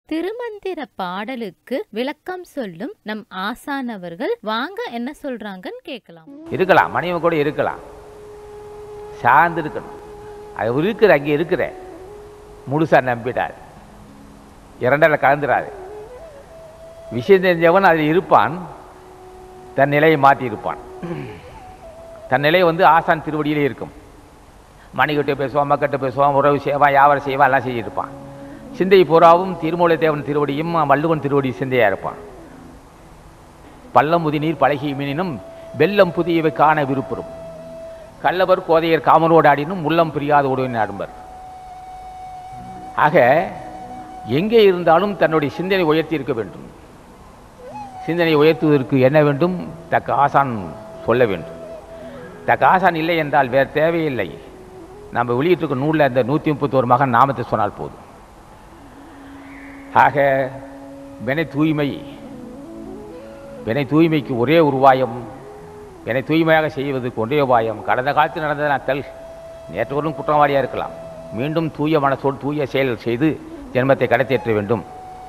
திருமந்திர பாடலுக்கு விளக்கம் சொல்லும் நம் ஆசானவர்கள் வாங்க என்ன சொல்றாங்கன்னு கேட்கலாம் இருக்கலாம் மனைவி கூட இருக்கலாம் சார்ந்து இருக்கணும் அது இருக்கிற அங்கே இருக்கிற முழுசா நம்பிடாது இரண்டரை கலந்துடாது விஷயம் தெரிஞ்சவன் அதில் இருப்பான் தன் நிலையை மாற்றி இருப்பான் தன் நிலை வந்து ஆசான் திருவடியிலே இருக்கும் மணிக்கிட்ட பேசுவான் மக்கள்கிட்ட பேசுவான் உறவு செய்வான் வியாபாரம் செய்வான் எல்லாம் செஞ்சிருப்பான் சிந்தை பூராவும் திருமூல தேவன் திருவடியும் வள்ளுவன் திருவடி சிந்தையாக இருப்பான் பள்ளம் முதிநீர் பழகிய மீனினும் வெள்ளம் புதியவை காண விருப்புறும் கள்ளவர் கோதையர் காமரோடு ஆடினும் உள்ளம் பிரியாத உடவின் அடும்பர் ஆக எங்கே இருந்தாலும் தன்னுடைய சிந்தனை உயர்த்தி இருக்க வேண்டும் சிந்தனை உயர்த்துவதற்கு என்ன வேண்டும் தக்க ஆசான் சொல்ல வேண்டும் தக்க ஆசான் இல்லை என்றால் வேறு தேவையில்லை நம்ம வெளியிட்டிருக்க நூலில் அந்த நூற்றி முப்பத்தோரு மகன் நாமத்தை சொன்னால் போதும் ஆக வினை தூய்மை வினை தூய்மைக்கு ஒரே உருவாயம் வினை தூய்மையாக செய்வதற்கு ஒரே உபாயம் கடந்த காலத்தில் நடந்ததை நான் தல் நேற்றவரும் குற்றவாளியாக இருக்கலாம் மீண்டும் தூய மனசோடு தூய செயல் செய்து ஜென்மத்தை கடத்தேற்ற வேண்டும்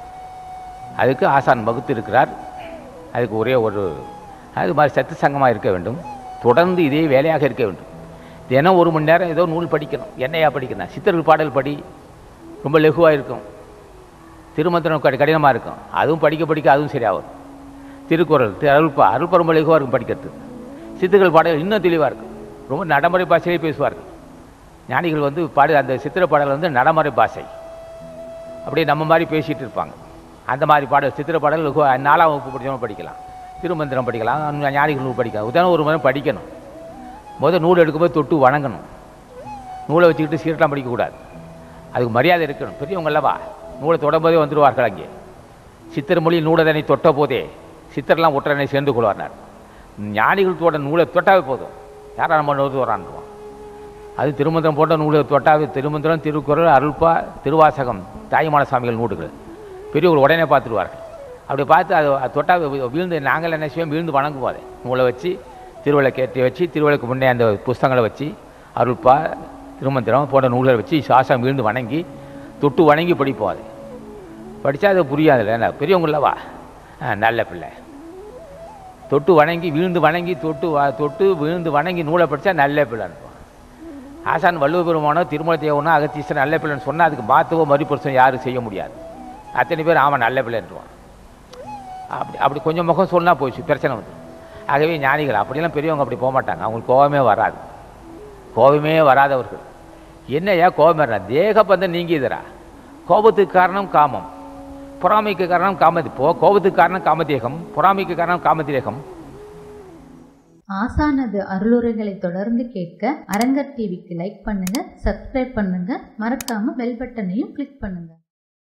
அதுக்கு ஆசான் வகுத்து இருக்கிறார் அதுக்கு ஒரே ஒரு அது மாதிரி சத்து சங்கமாக இருக்க வேண்டும் தொடர்ந்து இதே வேலையாக இருக்க வேண்டும் தினம் ஒரு மணி நேரம் ஏதோ நூல் படிக்கணும் என்னையா படிக்கணும் சித்தர்கள் பாடல் படி ரொம்ப லெகுவாக இருக்கும் திருமந்திரம் கடி கடினமாக இருக்கும் அதுவும் படிக்க படிக்க அதுவும் சரியாகும் திருக்குறள் திரு அருள்பா அருள்பா ரொம்ப லெகுவாக இருக்கும் படிக்கிறது சித்துக்கள் பாடல் இன்னும் தெளிவாக இருக்கும் ரொம்ப நடைமுறை பாஷையிலே பேசுவார்கள் ஞானிகள் வந்து பாடு அந்த சித்திர பாடல் வந்து நடைமுறை பாஷை அப்படியே நம்ம மாதிரி பேசிகிட்டு இருப்பாங்க அந்த மாதிரி பாடல் சித்திர பாடல் லெகுவா நாலாம் வகுப்பு படித்தவங்க படிக்கலாம் திருமந்திரம் படிக்கலாம் இன்னும் ஞானிகள் நூல் படிக்கலாம் உதாரணம் ஒரு முறை படிக்கணும் முதல் நூல் எடுக்கும்போது தொட்டு வணங்கணும் நூலை வச்சுக்கிட்டு சீரெல்லாம் படிக்கக்கூடாது அதுக்கு மரியாதை இருக்கணும் பெரியவங்க அல்லவா நூலை தொடம்போதே வந்துடுவார்கள் அங்கே சித்தர் மொழி நூலதனை தொட்ட போதே சித்தர்லாம் ஒற்றனை சேர்ந்து கொள்வார்னார் ஞானிகள் தோட நூலை தொட்டாவே போதும் யாரா நம்ம நூறு வரான்டுவான் அது திருமந்திரம் போட்ட நூலை தொட்டாவே திருமந்திரம் திருக்குறள் அருள்பா திருவாசகம் தாய்மான சாமிகள் நூடுகள் பெரியவர்கள் உடனே பார்த்துடுவார்கள் அப்படி பார்த்து அது அது தொட்டா வி- வீழ்ந்து நாங்கள் என்ன செய்வோம் வீழ்ந்து வணங்குவோம் நூலை வச்சு திருவிளக்கு ஏற்றி வச்சு திருவிளக்கு முன்னே அந்த புஸ்தகங்களை வச்சு அருள்பா திருமந்திரம் போன்ற நூல்களை வச்சு சாசம் வீழ்ந்து வணங்கி தொட்டு வணங்கி படிப்போம் அது படித்தா அது புரியாதுல்ல என்ன பெரியவங்களவா ஆ நல்ல பிள்ளை தொட்டு வணங்கி வீழ்ந்து வணங்கி தொட்டு வ- தொட்டு வீழ்ந்து வணங்கி நூலை படித்தா நல்ல பிள்ளைன்னு ஆசான் வள்ளுவ பெருமானோ திருமலை தேவனோ அகத்தீஸ்வரன் நல்ல பிள்ளைன்னு சொன்னால் அதுக்கு மாற்றவோ மறுபரிசம் யாரும் செய்ய முடியாது அத்தனை பேர் ஆமாம் நல்ல பிள்ளைன்றான் அப்படி அப்படி கொஞ்சம் முகம் சொன்னால் போயிடுச்சு பிரச்சனை வந்து ஆகவே ஞானிகள் அப்படிலாம் பெரியவங்க அப்படி போக மாட்டாங்க அவங்களுக்கு கோபமே வராது கோபமே வராதவர்கள் என்னையா கோபம் வர்றா தேக பந்தம் நீங்கியதுரா கோபத்துக்கு காரணம் காமம் பொறாமைக்கு காரணம் காமதி போ கோபத்துக்கு காரணம் காமதேகம் பொறாமைக்கு காரணம் காமதேகம் ஆசானது அருளுரைகளை தொடர்ந்து கேட்க அரங்கர் டிவிக்கு லைக் பண்ணுங்க சப்ஸ்கிரைப் பண்ணுங்க மறக்காம பெல் பட்டனையும் கிளிக் பண்ணுங்க